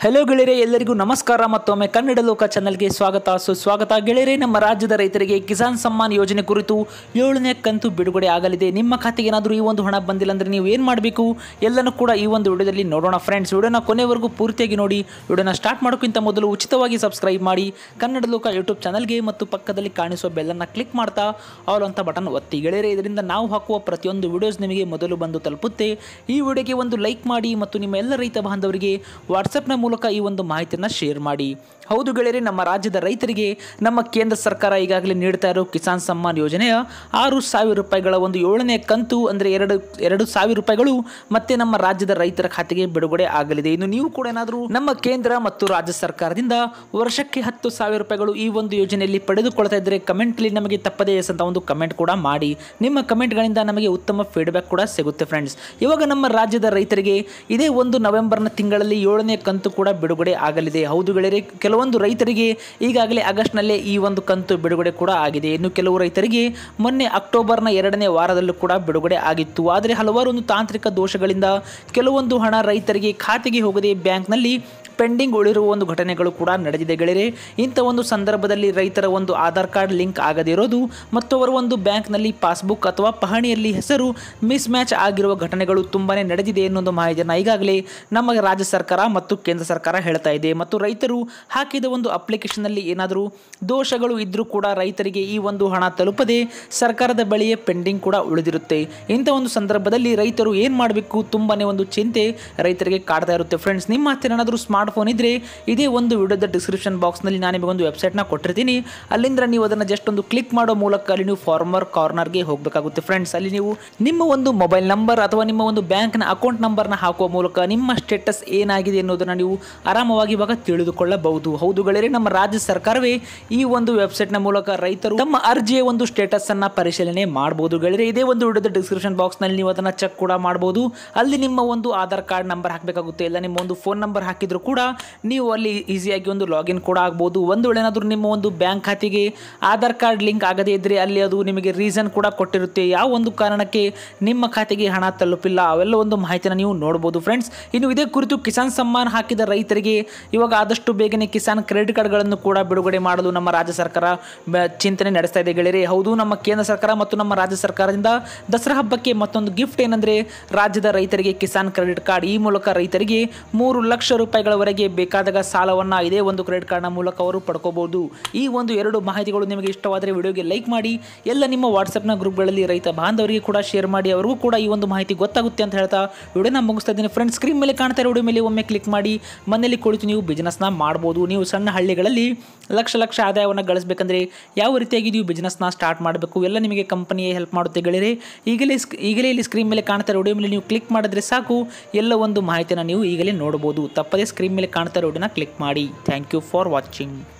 hello ಗೆಳೆಯರೆ ಎಲ್ಲರಿಗೂ ನಮಸ್ಕಾರ ಮತ್ತೊಮ್ಮೆ ಕನ್ನಡ ಲೋಕ ಚಾನಲ್ಗೆ ಸ್ವಾಗತ ಸುಸ್ವಾಗತ ಗೆಳೆಯರೆ ನಮ್ಮ ರಾಜ್ಯದ ರೈತರಿಗೆ ಕಿಸಾನ್ ಸಮ್ಮಾನ್ ಯೋಜನೆ ಕುರಿತು ಏಳನೇ ಕಂತು ಬಿಡುಗಡೆ ಆಗಲಿದೆ ನಿಮ್ಮ ಖಾತೆಗೆ ಏನಾದರೂ ಈ ಒಂದು ಹಣ ಬಂದಿಲ್ಲ ಅಂದರೆ ನೀವು ಏನು ಮಾಡಬೇಕು ಎಲ್ಲನೂ ಕೂಡ ಈ ಒಂದು ವಿಡಿಯೋದಲ್ಲಿ ನೋಡೋಣ ಫ್ರೆಂಡ್ಸ್ ವಿಡಿಯೋನ ಕೊನೆವರೆಗೂ ಪೂರ್ತಿಯಾಗಿ ನೋಡಿ ವಿಡಿಯೋನ ಸ್ಟಾರ್ಟ್ ಮಾಡೋಕ್ಕಿಂತ ಮೊದಲು ಉಚಿತವಾಗಿ ಸಬ್ಸ್ಕ್ರೈಬ್ ಮಾಡಿ ಕನ್ನಡ ಲೋಕ ಯೂಟ್ಯೂಬ್ ಚಾನಲ್ಗೆ ಮತ್ತು ಪಕ್ಕದಲ್ಲಿ ಕಾಣಿಸುವ ಬೆಲ್ಲನ್ನು ಕ್ಲಿಕ್ ಮಾಡ್ತಾ ಆಲ್ ಅಂತ ಬಟನ್ ಒತ್ತಿ ಗೆಳೆಯರೆ ಇದರಿಂದ ನಾವು ಹಾಕುವ ಪ್ರತಿಯೊಂದು ವಿಡಿಯೋಸ್ ನಿಮಗೆ ಮೊದಲು ಬಂದು ತಲುಪುತ್ತೆ ಈ ವಿಡಿಯೋಗೆ ಒಂದು ಲೈಕ್ ಮಾಡಿ ಮತ್ತು ನಿಮ್ಮ ಎಲ್ಲ ರೈತ ಬಾಂಧವರಿಗೆ ವಾಟ್ಸಪ್ನ ಮೂಲಕ ಈ ಒಂದು ಮಾಹಿತಿಯನ್ನು ಶೇರ್ ಮಾಡಿ ಹೌದು ಗೆಳೆಯರೆ ನಮ್ಮ ರಾಜ್ಯದ ರೈತರಿಗೆ ನಮ್ಮ ಕೇಂದ್ರ ಸರ್ಕಾರ ಈಗಾಗಲೇ ನೀಡ್ತಾ ಇರೋ ಕಿಸಾನ್ ಸಮ್ಮಾನ್ ಯೋಜನೆಯ ಆರು ಸಾವಿರ ರೂಪಾಯಿಗಳ ಒಂದು ಏಳನೇ ಕಂತು ಅಂದರೆ ಎರಡು ಎರಡು ಸಾವಿರ ರೂಪಾಯಿಗಳು ಮತ್ತೆ ನಮ್ಮ ರಾಜ್ಯದ ರೈತರ ಖಾತೆಗೆ ಬಿಡುಗಡೆ ಆಗಲಿದೆ ಇನ್ನು ನೀವು ಕೂಡ ಏನಾದರೂ ನಮ್ಮ ಕೇಂದ್ರ ಮತ್ತು ರಾಜ್ಯ ಸರ್ಕಾರದಿಂದ ವರ್ಷಕ್ಕೆ ಹತ್ತು ಸಾವಿರ ರೂಪಾಯಿಗಳು ಈ ಒಂದು ಯೋಜನೆಯಲ್ಲಿ ಪಡೆದುಕೊಳ್ತಾ ಇದ್ದರೆ ಕಮೆಂಟ್ಲಿ ನಮಗೆ ತಪ್ಪದೇ ಎಸ್ ಅಂತ ಒಂದು ಕಮೆಂಟ್ ಕೂಡ ಮಾಡಿ ನಿಮ್ಮ ಕಮೆಂಟ್ಗಳಿಂದ ನಮಗೆ ಉತ್ತಮ ಫೀಡ್ಬ್ಯಾಕ್ ಕೂಡ ಸಿಗುತ್ತೆ ಫ್ರೆಂಡ್ಸ್ ಇವಾಗ ನಮ್ಮ ರಾಜ್ಯದ ರೈತರಿಗೆ ಇದೇ ಒಂದು ನವೆಂಬರ್ನ ತಿಂಗಳಲ್ಲಿ ಏಳನೇ ಕಂತು ಕೂಡ ಬಿಡುಗಡೆ ಆಗಲಿದೆ ಹೌದು ಗೆಳೆಯರೆ ಕೆಲವೊಂದು ರೈತರಿಗೆ ಈಗಾಗಲೇ ಆಗಸ್ಟ್ನಲ್ಲೇ ಈ ಒಂದು ಕಂತು ಬಿಡುಗಡೆ ಕೂಡ ಆಗಿದೆ ಇನ್ನು ಕೆಲವು ರೈತರಿಗೆ ಮೊನ್ನೆ ಅಕ್ಟೋಬರ್ನ ಎರಡನೇ ವಾರದಲ್ಲೂ ಕೂಡ ಬಿಡುಗಡೆ ಆಗಿತ್ತು ಆದರೆ ಹಲವಾರು ಒಂದು ತಾಂತ್ರಿಕ ದೋಷಗಳಿಂದ ಕೆಲವೊಂದು ಹಣ ರೈತರಿಗೆ ಖಾತೆಗೆ ಹೋಗದೆ ಬ್ಯಾಂಕ್ನಲ್ಲಿ ಪೆಂಡಿಂಗ್ ಉಳಿರುವ ಒಂದು ಘಟನೆಗಳು ಕೂಡ ನಡೆದಿದೆ ಗೆಳೆಯರೆ ಇಂಥ ಒಂದು ಸಂದರ್ಭದಲ್ಲಿ ರೈತರ ಒಂದು ಆಧಾರ್ ಕಾರ್ಡ್ ಲಿಂಕ್ ಆಗದೇ ಇರೋದು ಮತ್ತು ಅವರ ಒಂದು ಬ್ಯಾಂಕ್ನಲ್ಲಿ ಪಾಸ್ಬುಕ್ ಅಥವಾ ಪಹಣಿಯಲ್ಲಿ ಹೆಸರು ಮಿಸ್ ಮ್ಯಾಚ್ ಆಗಿರುವ ಘಟನೆಗಳು ತುಂಬಾ ನಡೆದಿದೆ ಎನ್ನುವ ಮಾಹಿತಿಯನ್ನು ಈಗಾಗಲೇ ನಮ್ಮ ರಾಜ್ಯ ಸರ್ಕಾರ ಮತ್ತು ಕೇಂದ್ರ ಸರ್ಕಾರ ಹೇಳ್ತಾ ಇದೆ ಮತ್ತು ರೈತರು ಹಾಕಿದ ಒಂದು ಅಪ್ಲಿಕೇಶನ್ನಲ್ಲಿ ಏನಾದರೂ ದೋಷಗಳು ಇದ್ದರೂ ಕೂಡ ರೈತರಿಗೆ ಈ ಒಂದು ಹಣ ತಲುಪದೆ ಸರ್ಕಾರದ ಬಳಿಯೇ ಪೆಂಡಿಂಗ್ ಕೂಡ ಉಳಿದಿರುತ್ತೆ ಇಂಥ ಒಂದು ಸಂದರ್ಭದಲ್ಲಿ ರೈತರು ಏನು ಮಾಡಬೇಕು ತುಂಬಾನೇ ಒಂದು ಚಿಂತೆ ರೈತರಿಗೆ ಕಾಡ್ತಾ ಇರುತ್ತೆ ಫ್ರೆಂಡ್ಸ್ ನಿಮ್ಮ ಹತ್ತಿರ ಏನಾದರೂ ಸ್ಮಾರ್ಟ್ ಫೋನ್ ಇದ್ದರೆ ಇದೇ ಒಂದು ವಿಡಿಯೋದ ಡಿಸ್ಕ್ರಿಪ್ಷನ್ ಬಾಕ್ಸ್ನಲ್ಲಿ ನಾನು ನಿಮಗೆ ಒಂದು ವೆಬ್ಸೈಟ್ನ ಕೊಟ್ಟಿರ್ತೀನಿ ಅಲ್ಲಿಂದ ನೀವು ಅದನ್ನು ಜಸ್ಟ್ ಒಂದು ಕ್ಲಿಕ್ ಮಾಡೋ ಮೂಲಕ ಅಲ್ಲಿ ನೀವು ಫಾರ್ಮರ್ ಕಾರ್ನರ್ಗೆ ಹೋಗಬೇಕಾಗುತ್ತೆ ಫ್ರೆಂಡ್ಸ್ ಅಲ್ಲಿ ನೀವು ನಿಮ್ಮ ಒಂದು ಮೊಬೈಲ್ ನಂಬರ್ ಅಥವಾ ನಿಮ್ಮ ಒಂದು ಬ್ಯಾಂಕ್ನ ಅಕೌಂಟ್ ನಂಬರ್ನ ಹಾಕುವ ಮೂಲಕ ನಿಮ್ಮ ಸ್ಟೇಟಸ್ ಏನಾಗಿದೆ ಅನ್ನೋದನ್ನು ನೀವು ಆರಾಮವಾಗಿ ಇವಾಗ ತಿಳಿದುಕೊಳ್ಳಬಹುದು ಹೌದು ಗೆಳೆಯರೆ ನಮ್ಮ ರಾಜ್ಯ ಸರ್ಕಾರವೇ ಈ ಒಂದು ವೆಬ್ಸೈಟ್ನ ಮೂಲಕ ರೈತರು ತಮ್ಮ ಅರ್ಜಿಯ ಒಂದು ಸ್ಟೇಟಸ್ ಅನ್ನ ಪರಿಶೀಲನೆ ಮಾಡಬಹುದು ಗೆಳೆಯರೆ ಇದೇ ಒಂದು ವಿಡಿಯೋದ ಡಿಸ್ಕ್ರಿಪ್ಷನ್ ಬಾಕ್ಸ್ನಲ್ಲಿ ನೀವು ಅದನ್ನು ಚೆಕ್ ಕೂಡ ಮಾಡಬಹುದು ಅಲ್ಲಿ ನಿಮ್ಮ ಒಂದು ಆಧಾರ್ ಕಾರ್ಡ್ ನಂಬರ್ ಹಾಕಬೇಕಾಗುತ್ತೆ ಇಲ್ಲ ನಿಮ್ಮ ಒಂದು ಫೋನ್ ನಂಬರ್ ಹಾಕಿದ್ರು ಕೂಡ ನೀವು ಅಲ್ಲಿ ಈಸಿಯಾಗಿ ಒಂದು ಲಾಗಿನ್ ಕೂಡ ಆಗ್ಬೋದು ಒಂದು ವೇಳೆ ಏನಾದರೂ ನಿಮ್ಮ ಒಂದು ಬ್ಯಾಂಕ್ ಖಾತೆಗೆ ಆಧಾರ್ ಕಾರ್ಡ್ ಲಿಂಕ್ ಆಗದೇ ಇದ್ದರೆ ಅಲ್ಲಿ ಅದು ನಿಮಗೆ ರೀಸನ್ ಕೂಡ ಕೊಟ್ಟಿರುತ್ತೆ ಯಾವ ಒಂದು ಕಾರಣಕ್ಕೆ ನಿಮ್ಮ ಖಾತೆಗೆ ಹಣ ತಲುಪಿಲ್ಲ ಅವೆಲ್ಲ ಒಂದು ಮಾಹಿತಿನ ನೀವು ನೋಡ್ಬೋದು ಫ್ರೆಂಡ್ಸ್ ಇನ್ನು ಇದೇ ಕುರಿತು ಕಿಸಾನ್ ಸಮ್ಮಾನ್ ಹಾಕಿದ ರೈತರಿಗೆ ಇವಾಗ ಆದಷ್ಟು ಬೇಗನೆ ಕಿಸಾನ್ ಕ್ರೆಡಿಟ್ ಕಾರ್ಡ್ಗಳನ್ನು ಕೂಡ ಬಿಡುಗಡೆ ಮಾಡಲು ನಮ್ಮ ರಾಜ್ಯ ಸರ್ಕಾರ ಬ- ಚಿಂತನೆ ನಡೆಸ್ತಾ ಇದೆ ಗೆಳೆಯರೆ ಹೌದು ನಮ್ಮ ಕೇಂದ್ರ ಸರ್ಕಾರ ಮತ್ತು ನಮ್ಮ ರಾಜ್ಯ ಸರ್ಕಾರದಿಂದ ದಸರಾ ಹಬ್ಬಕ್ಕೆ ಮತ್ತೊಂದು ಗಿಫ್ಟ್ ಏನಂದ್ರೆ ರಾಜ್ಯದ ರೈತರಿಗೆ ಕಿಸಾನ್ ಕ್ರೆಡಿಟ್ ಕಾರ್ಡ್ ಈ ಮೂಲಕ ರೈತರಿಗೆ ಮೂರು ಲಕ್ಷ ರೂಪಾಯಿಗಳವರೆಗೆ ಬೇಕಾದಾಗ ಸಾಲವನ್ನ ಇದೇ ಒಂದು ಕ್ರೆಡಿಟ್ ಕಾರ್ಡ್ನ ಮೂಲಕ ಅವರು ಪಡ್ಕೋಬಹುದು ಈ ಒಂದು ಎರಡು ಮಾಹಿತಿಗಳು ನಿಮಗೆ ಇಷ್ಟವಾದರೆ ವಿಡಿಯೋಗೆ ಲೈಕ್ ಮಾಡಿ ಎಲ್ಲ ನಿಮ್ಮ ವಾಟ್ಸಪ್ನ ಗ್ರೂಪ್ಗಳಲ್ಲಿ ರೈತ ಬಾಂಧವರಿಗೆ ಕೂಡ ಶೇರ್ ಮಾಡಿ ಅವ್ರಿಗೂ ಕೂಡ ಈ ಒಂದು ಮಾಹಿತಿ ಗೊತ್ತಾಗುತ್ತೆ ಅಂತ ಹೇಳ್ತಾ ವಿಡಿಯೋನ ಮುಗಿಸ್ತಾ ಇದ್ದೀನಿ ಫ್ರೆಂಡ್ಸ್ ಸ್ಕ್ರೀನ್ ಮೇಲೆ ಕಾಣ್ತಾ ಇರೋ ವಿಡಿಯೋ ಮೇಲೆ ಒಮ್ಮೆ ಕ್ಲಿಕ್ ಮಾಡಿ ಮನೆಯಲ್ಲಿ ಕುಳಿತು ನೀವು ಬಿಸ್ನೆಸ್ನ ಮಾಡ್ಬೋದು ನೀವು ಸಣ್ಣ ಹಳ್ಳಿಗಳಲ್ಲಿ ಲಕ್ಷ ಲಕ್ಷ ಆದಾಯವನ್ನು ಗಳಿಸಬೇಕಂದ್ರೆ ಯಾವ ರೀತಿಯಾಗಿ ನೀವು ಬಿಸ್ನೆಸ್ನ ಸ್ಟಾರ್ಟ್ ಮಾಡಬೇಕು ಎಲ್ಲ ನಿಮಗೆ ಕಂಪನಿಯೇ ಹೆಲ್ಪ್ ಮಾಡುತ್ತೆ ಗೆಳೆಯರೆ ಈಗಲೇ ಸ್ಕ್- ಈಗಲೇ ಇಲ್ಲಿ ಸ್ಕ್ರೀನ್ ಮೇಲೆ ಕಾಣ್ತಾ ಇರೋ ವಿಡಿಯೋ ಮೇಲೆ ನೀವು ಕ್ಲಿಕ್ ಮಾಡಿದ್ರೆ ಸಾಕು ಎಲ್ಲ ಒಂದು ಮಾಹಿತಿನ ನೀವು ಈಗಲೇ ನೋಡ್ಬೋದು ತಪ್ಪದೇ ಸ್ಕ್ರೀನ್ ಮೇಲೆ ಕಾಣ್ತಾ ಇರೋ ವಿಡಿಯೋನ ಕ್ಲಿಕ್ ಮಾಡಿ ಥ್ಯಾಂಕ್ ಯು ಫಾರ್ ವಾಚಿಂಗ್